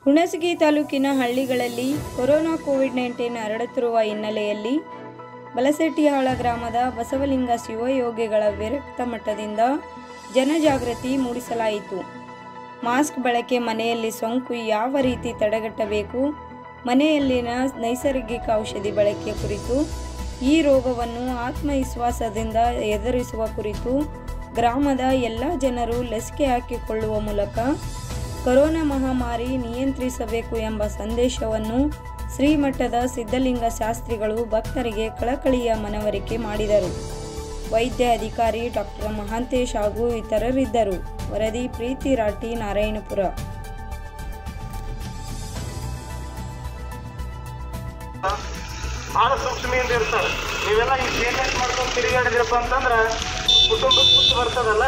ಹುಣಸಗಿ ತಾಲೂಕಿನ ಹಳ್ಳಿಗಳಲ್ಲಿ corona Covid nineteen ಹರಡುತ್ತಿರುವ ಹಿನ್ನೆಲೆಯಲ್ಲಿ ಬಲಸೆಟ್ಟಿಹಾಳ ಗ್ರಾಮದ ಬಸವಲಿಂಗ ಶಿವಯೋಗಿಗಳ ವಿರಕ್ತ ಮಠದಿಂದ ಜನಜಾಗೃತಿ ಮೂಡಿಸಲಾಯಿತು ಮಾಸ್ಕ್ ಬಳಕೆ ಮನೆಯಲ್ಲಿ ಸೋಂಕು ಯಾವ ರೀತಿ ತಡೆಗಟ್ಟಬೇಕು ಮನೆಯಲ್ಲಿನ ನೈಸರ್ಗಿಕ ಔಷಧಿ ಬಳಕೆ ಕುರಿತು ಈ ರೋಗವನ್ನು ಆತ್ಮವಿಶ್ವಾಸದಿಂದ ಎದುರಿಸುವ ಕುರಿತು ಗ್ರಾಮದ ಎಲ್ಲ ಜನರು ಲಸಿಕೆ ಹಾಕಿಕೊಳ್ಳುವ ಮೂಲಕ ಕೊರೋನಾ ಮಹಾಮಾರಿ ನಿಯಂತ್ರಿಸಬೇಕು ಎಂಬ ಸಂದೇಶವನ್ನು ಶ್ರೀಮಠದ ಸಿದ್ಧಲಿಂಗ ಶಾಸ್ತ್ರಿಗಳು ಭಕ್ತರಿಗೆ ಕಳಕಳಿಯ ಮನವರಿಕೆ ಮಾಡಿದರು ವೈದ್ಯ ಅಧಿಕಾರಿ ಡಾಕ್ಟರ್ ಮಹಾಂತೇಶ್ ಹಾಗೂ ಇತರರಿದ್ದರು ವರದಿ ಪ್ರೀತಿ ರಾಟಿ ನಾರಾಯಣಪುರ ಭಾಳ ಸೂಕ್ಷ್ಮೆಯಿಂದ ಇರ್ತಾರೆ ನೀವೆಲ್ಲ ಈ ಸೇರ್ನೆಟ್ ಮಾಡ್ಕೊಂಡು ತಿರುಗಾಡಿದ್ರಪ್ಪ ಅಂತಂದ್ರೆ ಕುಟುಂಬಕ್ಕೆ ಕುತ್ತು ಬರ್ತದಲ್ಲ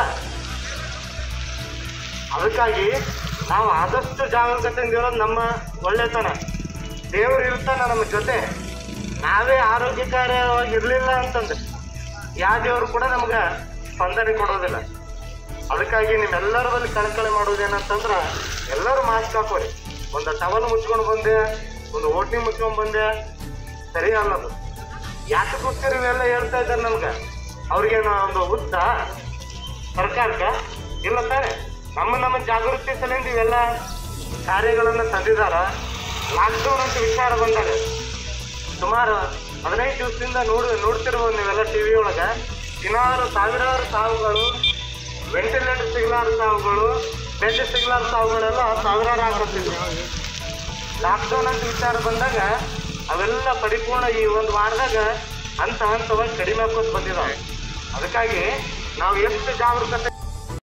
ಅದಕ್ಕಾಗಿ ನಾವು ಆದಷ್ಟು ಜಾಗರೂಕತೆಯಿಂದ ಇರೋದು ನಮ್ಮ ಒಳ್ಳೆತನ ದೇವರು ಇರ್ತಾನ ನಮ್ಮ ಜೊತೆ ನಾವೇ ಆರೋಗ್ಯಕರವಾಗಿ ಇರಲಿಲ್ಲ ಅಂತಂದ್ರೆ ಯಾವ ದೇವರು ಕೂಡ ನಮ್ಗೆ ಸ್ಪಂದನೆ ಕೊಡೋದಿಲ್ಲ ಅದಕ್ಕಾಗಿ ನಿಮ್ಮೆಲ್ಲರ ಬಳಿ ಕಳಕಳಿ ಮಾಡೋದೇನಂತಂದ್ರೆ ಎಲ್ಲರೂ ಮಾಸ್ಕ್ ಹಾಕೋರಿ ಒಂದು ಟವಲ್ ಮುಚ್ಕೊಂಡು ಬಂದೆ ಒಂದು ಓಟ್ನಿ ಮುಚ್ಕೊಂಡು ಬಂದೆ ಸರಿ ಅನ್ನೋದು ಯಾಕೆ ಗೊತ್ತಿರಿ ಇವೆಲ್ಲ ಹೇಳ್ತಾ ಇದ್ದಾರೆ ನಮ್ಗೆ ಅವ್ರಿಗೇನು ಒಂದು ಉದ್ದ ಸರ್ಕಾರಕ್ಕೆ ಇಲ್ಲ ತಾನೆ ನಮ್ಮ ನಮ್ಮ ಜಾಗೃತಿ ಸಲಿಂದ ಇವೆಲ್ಲ ಕಾರ್ಯಗಳನ್ನು ತಂದಿದಾರ ಲಾಕ್ಡೌನ್ ಅಂತ ವಿಚಾರ ಬಂದಾಗ ಸುಮಾರು ಹದಿನೈದು ದಿವಸದಿಂದ ನೋಡಿ ನೋಡ್ತಿರ್ಬೋದು ನೀವೆಲ್ಲ ಟಿ ವಿ ಒಳಗೆ ದಿನಾರು ಸಾವಿರಾರು ಸಾವುಗಳು ವೆಂಟಿಲೇಟರ್ ಸಿಗ್ಲಾರ ಸಾವುಗಳು ಬೆಡ್ ಸಿಗ್ಲಾರ ಸಾವುಗಳೆಲ್ಲ ಸಾವಿರಾರು ಆಗ್ತಿದ್ವು ಲಾಕ್ಡೌನ್ ಅಂತ ವಿಚಾರ ಬಂದಾಗ ಅವೆಲ್ಲ ಪರಿಪೂರ್ಣ ಈ ಒಂದು ವಾರದಾಗ ಹಂತ ಹಂತವಾಗಿ ಕಡಿಮೆ ಆಕೋತ್ ಬಂದಿದ್ದಾವೆ ಅದಕ್ಕಾಗಿ ನಾವು ಎಷ್ಟು ಜಾಗರೂಕತೆ